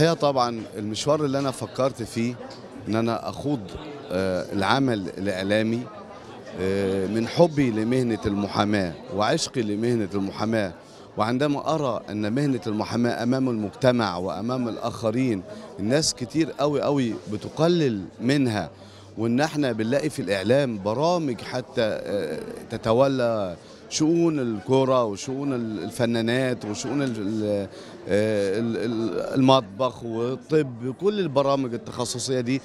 الحقيقه طبعا المشوار اللي انا فكرت فيه ان انا اخوض آه، العمل الاعلامي آه، من حبي لمهنه المحاماه وعشقي لمهنه المحاماه وعندما ارى ان مهنه المحاماه امام المجتمع وامام الاخرين الناس كتير قوي قوي بتقلل منها وان احنا بنلاقي في الاعلام برامج حتى آه، تتولى شؤون الكرة وشؤون الفنانات وشؤون ال- ال- ال- ال- المطبخ والطب كل البرامج التخصصية دي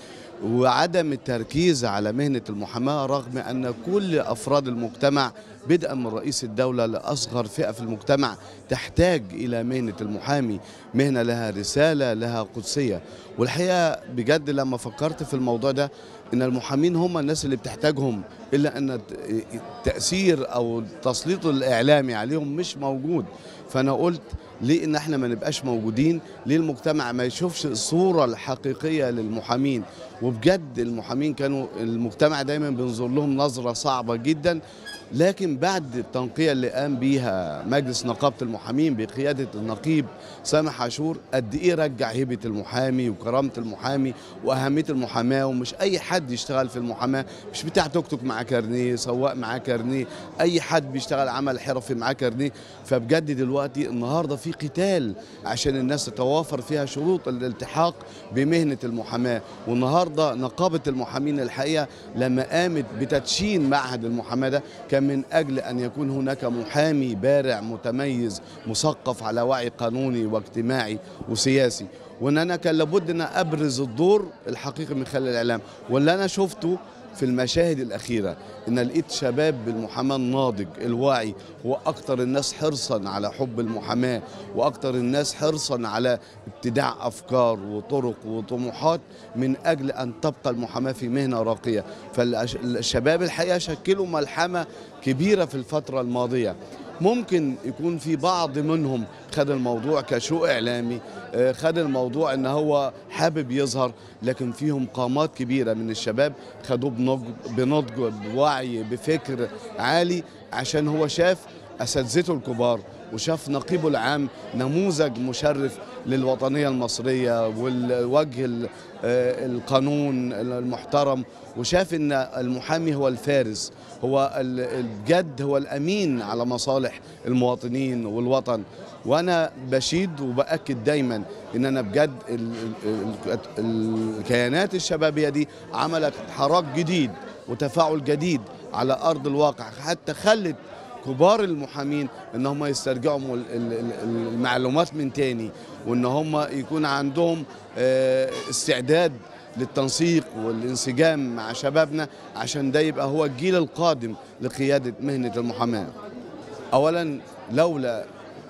وعدم التركيز على مهنة المحاماة رغم أن كل أفراد المجتمع بدءا من رئيس الدولة لأصغر فئة في المجتمع تحتاج إلى مهنة المحامي مهنة لها رسالة لها قدسية والحقيقة بجد لما فكرت في الموضوع ده ان المحامين هم الناس اللي بتحتاجهم الا ان التاثير او التسليط الاعلامي عليهم مش موجود فانا قلت ليه ان احنا ما نبقاش موجودين ليه المجتمع ما يشوفش الصوره الحقيقيه للمحامين وبجد المحامين كانوا المجتمع دايما بينظر لهم نظره صعبه جدا لكن بعد التنقية اللي قام بيها مجلس نقابة المحامين بقيادة النقيب سامح عاشور قد إيه رجع هيبة المحامي وكرامة المحامي وأهمية المحاماة ومش أي حد يشتغل في المحاماة مش بتاع توك توك معاه كارنيه سواق معاه كارنيه أي حد بيشتغل عمل حرفي معاه كارنيه فبجد دلوقتي النهاردة في قتال عشان الناس تتوافر فيها شروط الالتحاق بمهنة المحاماة والنهاردة نقابة المحامين الحقيقة لما قامت بتدشين معهد المحاماة ده كان من أجل أن يكون هناك محامي بارع متميز مثقف على وعي قانوني واجتماعي وسياسي وان انا كان لابد ان ابرز الدور الحقيقي من خلال الاعلام واللي انا شفته في المشاهد الأخيرة إن لقيت شباب بالمحاماة الناضج الواعي هو أكتر الناس حرصا على حب المحاماة وأكتر الناس حرصا على ابتداع أفكار وطرق وطموحات من أجل أن تبقى المحاماة في مهنة راقية فالشباب الحقيقة شكلوا ملحمة كبيرة في الفترة الماضية ممكن يكون في بعض منهم خد الموضوع كشو اعلامي آه، خد الموضوع ان هو حابب يظهر لكن فيهم قامات كبيره من الشباب خدوه بنضج بنضج بوعي بفكر عالي عشان هو شاف اساتذته الكبار وشاف نقيبه العام نموذج مشرف للوطنيه المصريه والوجه ال- آه، القانون المحترم وشاف ان المحامي هو الفارس هو ال- الجد هو الامين على مصالح المواطنين والوطن وانا بشيد وباكد دايما ان انا بجد ال- ال- ال- الكيانات الشبابيه دي عملت حراك جديد وتفاعل جديد على ارض الواقع حتى خلت كبار المحامين ان هم يسترجعوا ال- ال- ال- المعلومات من تاني وان هم يكون عندهم آه، استعداد للتنسيق والانسجام مع شبابنا عشان ده يبقى هو الجيل القادم لقيادة مهنة المحاماة أولا لولا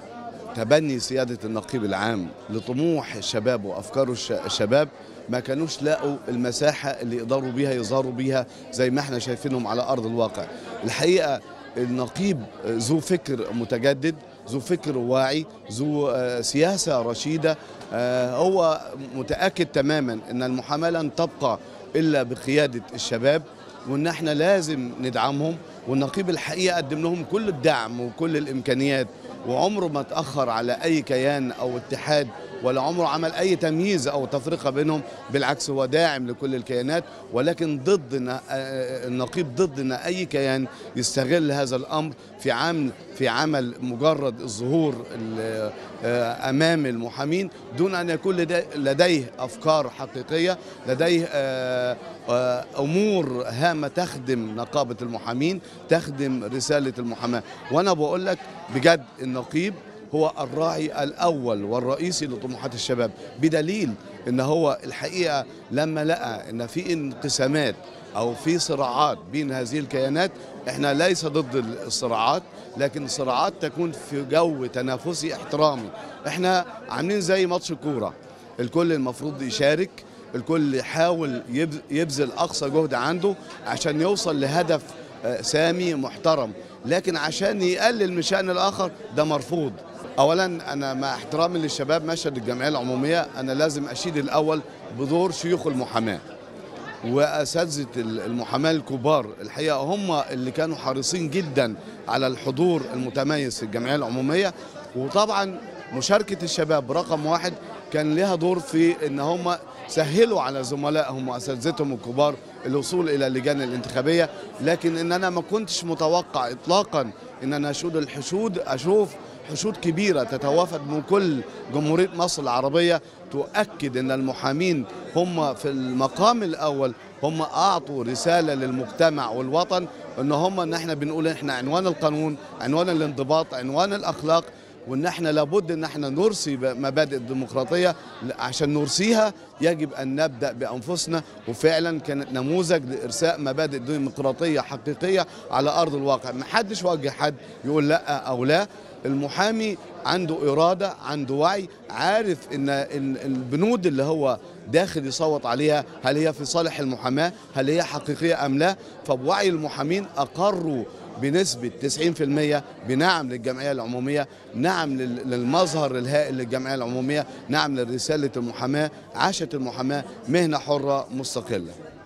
تبني سيادة النقيب العام لطموح الشباب وأفكار الش- الشباب ما كانوش لاقوا المساحة اللي يقدروا بيها يظهروا بيها زي ما احنا شايفينهم على أرض الواقع الحقيقة النقيب ذو فكر متجدد ذو فكر واعي ذو آه، سياسة رشيدة آه، هو متأكد تماما أن المحاماة لن تبقى إلا بقيادة الشباب وان احنا لازم ندعمهم والنقيب الحقيقه قدم لهم كل الدعم وكل الامكانيات وعمره ما اتاخر على اي كيان او اتحاد ولا عمره عمل اي تمييز او تفرقه بينهم بالعكس هو داعم لكل الكيانات ولكن ضد إن- آه، النقيب ضد ان اي كيان يستغل هذا الامر في عمل في عمل مجرد الظهور ال- آه، امام المحامين دون ان يكون لدي- لديه افكار حقيقيه لديه آه، آه، امور هامه تخدم نقابه المحامين تخدم رساله المحاماه وانا بقول لك بجد النقيب هو الراعي الاول والرئيسي لطموحات الشباب بدليل ان هو الحقيقه لما لقى ان في انقسامات او في صراعات بين هذه الكيانات احنا ليس ضد الصراعات لكن الصراعات تكون في جو تنافسي احترامي احنا عاملين زي ماتش كوره الكل المفروض يشارك الكل يحاول يبذ- يبذل اقصى جهد عنده عشان يوصل لهدف آه، سامي محترم لكن عشان يقلل من شأن الآخر ده مرفوض أولا أنا مع احترامي للشباب مشهد الجمعية العمومية أنا لازم أشيد الأول بدور شيوخ المحاماة واساتذه المحاماه الكبار الحقيقه هم اللي كانوا حريصين جدا على الحضور المتميز في الجمعيه العموميه وطبعا مشاركة الشباب رقم واحد كان لها دور في ان هم سهلوا على زملائهم واساتذتهم الكبار الوصول الى اللجان الانتخابيه لكن ان انا ما كنتش متوقع اطلاقا ان انا اشود الحشود اشوف حشود كبيره تتوافد من كل جمهوريه مصر العربيه تؤكد ان المحامين هم في المقام الاول هم اعطوا رساله للمجتمع والوطن ان هم ان احنا بنقول احنا عنوان القانون عنوان الانضباط عنوان الاخلاق وان احنا لابد ان احنا نرسي مبادئ الديمقراطيه عشان نرسيها يجب ان نبدا بانفسنا وفعلا كانت نموذج لارساء مبادئ ديمقراطيه حقيقيه على ارض الواقع ما حدش وجه حد يقول لا او لا المحامي عنده إرادة عنده وعي عارف إن البنود اللي هو داخل يصوت عليها هل هي في صالح المحاماة هل هي حقيقية أم لا فبوعي المحامين أقروا بنسبة 90% بنعم للجمعية العمومية نعم للمظهر الهائل للجمعية العمومية نعم لرسالة المحاماة عاشت المحاماة مهنة حرة مستقلة